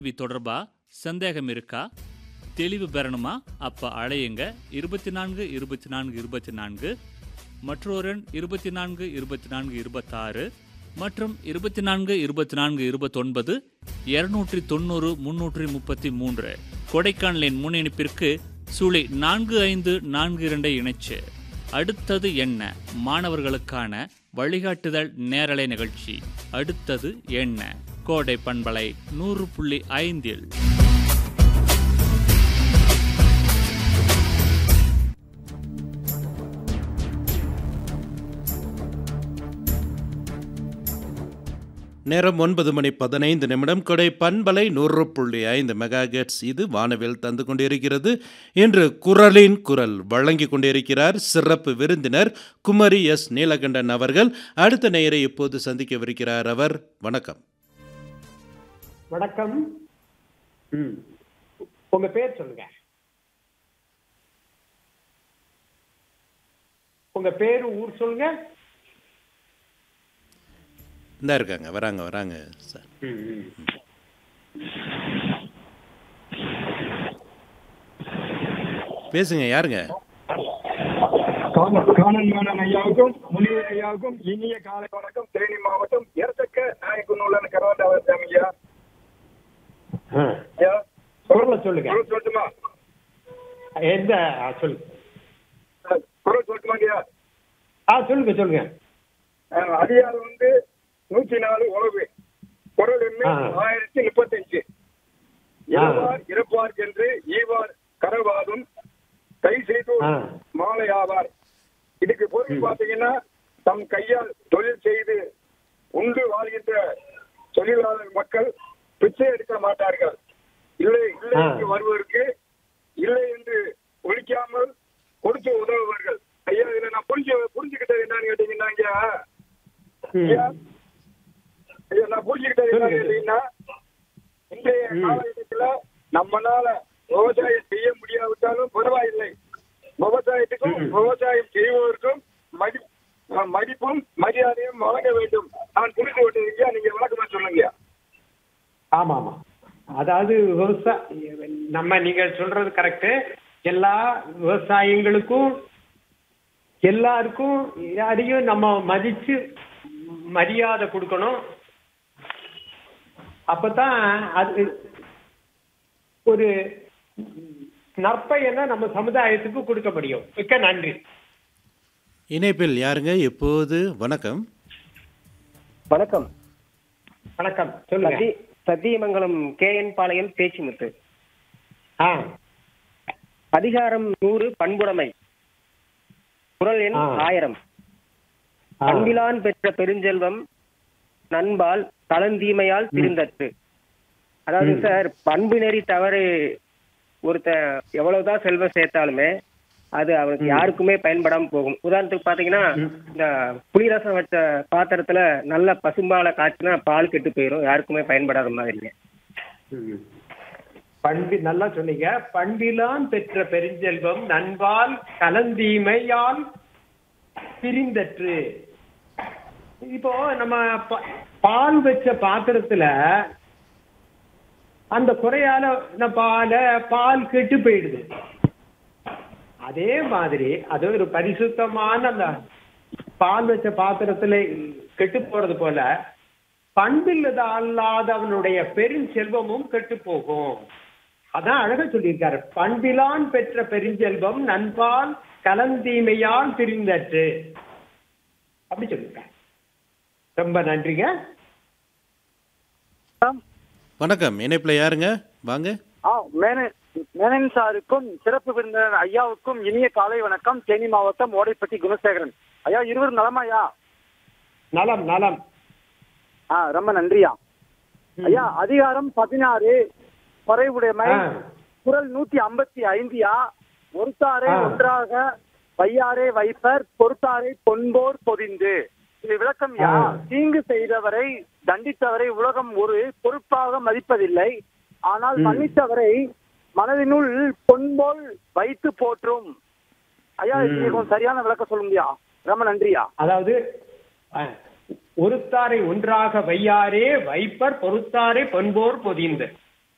கேள்வி தொடர்பா சந்தேகம் இருக்கா தெளிவு பெறணுமா அப்ப அழையுங்க இருபத்தி நான்கு இருபத்தி நான்கு இருபத்தி நான்கு மற்றொரு இருபத்தி நான்கு இருபத்தி நான்கு இருபத்தாறு மற்றும் இருபத்தி நான்கு இருபத்தி நான்கு இருபத்தொன்பது இருநூற்றி தொண்ணூறு முன்னூற்றி முப்பத்தி மூன்று கொடைக்கானலின் முன்னிணைப்பிற்கு சூளை நான்கு ஐந்து நான்கு இரண்டை இணைச்சு அடுத்தது என்ன மாணவர்களுக்கான வழிகாட்டுதல் நேரலை நிகழ்ச்சி அடுத்தது என்ன கோடை பண்பலை நூறு புள்ளி ஐந்தில் நேரம் ஒன்பது மணி பதினைந்து நிமிடம் கொடை பண்பலை நூறு புள்ளி ஐந்து மெகா இது வானவில் தந்து கொண்டிருக்கிறது இன்று குரலின் குரல் வழங்கி கொண்டிருக்கிறார் சிறப்பு விருந்தினர் குமரி எஸ் நீலகண்டன் அவர்கள் அடுத்த நேயரை இப்போது சந்திக்கவிருக்கிறார் அவர் வணக்கம் வணக்கம் ம் உங்க பேர் சொல்லுங்க உங்க பேரு ஊர் சொல்லுங்க இந்தா இருக்காங்க வராங்க வராங்க சார் ம், ம். பேசுங்க யாருங்க காணல் காணல் மாணன் ஐயாவுக்கும் முனிவர் ஐயாவுக்கும் இனிய காலை வணக்கம் தேனி மாவட்டம் எரத்தக்க நாயக்குன்னூர்ல கரவாண்டாவது ஐயா ஆ, ஐயா குரல்ல சொல்லுங்க குரல் சொல்லட்டுமா எந்த ஆ, சொல்லுங்க அஹ், குரல் சொல்லட்டுமா ஐயா ஆ சொல்லுங்க சொல்லுங்க அஹ், அதிகாரம் வந்து நூத்தி நாலு உழவு குரல் எண்ணு ஆ. ஆயிரத்தி முப்பத்தஞ்சு இறவார் இறப்பார் என்று ஈவார் கரவாதும் கை செய்து ஆ. மாலை ஆவார் இதுக்கு பொருள் பாத்தீங்கன்னா தம் கையால் தொழில் செய்து உண்டு வாழ்கின்ற தொழிலாளர் மக்கள் பிச்சை எடுக்க மாட்டார்கள் இல்லை இல்லை ஆ. என்று வருவதற்கு இல்லை என்று ஒழிக்காமல் கொடுத்து உதவுவார்கள் ஐயா இதுல நான் புரிஞ்சு புரிஞ்சுக்கிட்டது என்னன்னு கேட்டீங்கன்னா ஐயா ம். ஐயா ஐயா நான் புரிஞ்சுக்கிட்டது என்னன்னு சொல்லுங்க. கேட்டீங்கன்னா இன்றைய ம். காலகட்டத்துல நம்மனால விவசாயம் செய்ய முடியாவிட்டாலும் பரவாயில்லை விவசாயத்துக்கும் ம். விவசாயம் செய்வதற்கும் மதி அஹ் மதிப்பும் மரியாதையும் வழங்க வேண்டும் நான் புரிந்து கொண்டிருக்கேன் நீங்க விளக்கமா சொல்லுங்க ஆமா ஆமா அதாவது விவசாய நம்ம நீங்க சொல்றது கரெக்ட் எல்லா விவசாயிங்களுக்கும் எல்லாருக்கும் யாரையும் நம்ம மதிச்சு மரியாதை கொடுக்கணும் அப்பதான் அது ஒரு நற்பயனை நம்ம சமுதாயத்துக்கு கொடுக்க முடியும் மிக்க நன்றி இணைப்பில் யாருங்க இப்போது வணக்கம் வணக்கம் வணக்கம் சொல்லுங்க சத்தி சத்தியமங்கலம் கே என் பாளையம் பேச்சுமுத்து ஆ அதிகாரம் நூறு பண்புடைமை குரல் எண் ஆ. ஆயிரம் ஆ. அன்பிலான் பெற்ற பெருஞ்செல்வம் நண்பால் தளந்தீமையால் திருந்தற்று அதாவது ம். சார் பண்பு நெறி தவறு ஒருத்த எவ்வளவுதான் செல்வம் சேர்த்தாலுமே அது அவனுக்கு யாருக்குமே பயன்படாம போகும் உதாரணத்துக்கு பாத்தீங்கன்னா இந்த புளிரசம் வச்ச பாத்திரத்துல நல்ல பசும்பாலை காய்ச்சினா பால் கெட்டு போயிடும் யாருக்குமே பயன்படாத மாதிரிங்க ம். பண்பி நல்லா சொன்னீங்க பண்பிலான் பெற்ற பெருஞ்செல்வம் நண்பால் கலந்தீமையால் பிரிந்தற்று இப்போ நம்ம ப- பால் வச்ச பாத்திரத்துல அந்த குறையால இந்த பால பால் கெட்டு போயிடுது அதே மாதிரி அது ஒரு பரிசுத்தமான அந்த பால் வச்ச பாத்திரத்துல கெட்டு போறது போல பண்பில்லத அல்லாதவனுடைய பெருஞ்செல்வமும் கெட்டு போகும் அதான் அழகா சொல்லியிருக்காரு பண்பிலான் பெற்ற பெருஞ்செல்வம் நண்பால் கலந்தீமையால் பிரிந்தற்று அப்படி சொல்லியிருக்காரு ரொம்ப நன்றிங்க வணக்கம் இணைப்பில் யாருங்க வாங்க ஆ மேனன் மேனன் சாருக்கும் சிறப்பு விருந்தினர் ஐயாவுக்கும் இனிய காலை வணக்கம் தேனி மாவட்டம் ஓடைப்பட்டி குணசேகரன் ஐயா இருவரும் நலமா ஐயா நலம் நலம் ஆ ரொம்ப நன்றியா ம். ஐயா அதிகாரம் பதினாறு குறைவுடைமை ஆ. குரல் நூத்தி ஐம்பத்தி ஐந்தியா ஒருத்தாரை ஆ. ஒன்றாக வையாரே வைப்பர் பொறுத்தாரை பொன்போர் பொதிந்து இது விளக்கம் யா ஆ. தீங்கு செய்தவரை தண்டித்தவரை உலகம் ஒரு பொறுப்பாக மதிப்பதில்லை ஆனால் ம். மன்னித்தவரை மனதினுள் பொன்போல் வைத்து போற்றும் ஐயா ம். இது கொஞ்சம் சரியான விளக்கம் சொல்லுங்கய்யா ரொம்ப நன்றியா அதாவது அஹ், ஒருத்தாரை ஒன்றாக வையாரே வைப்பர் பொறுத்தாரை பண்போர் பொதிந்து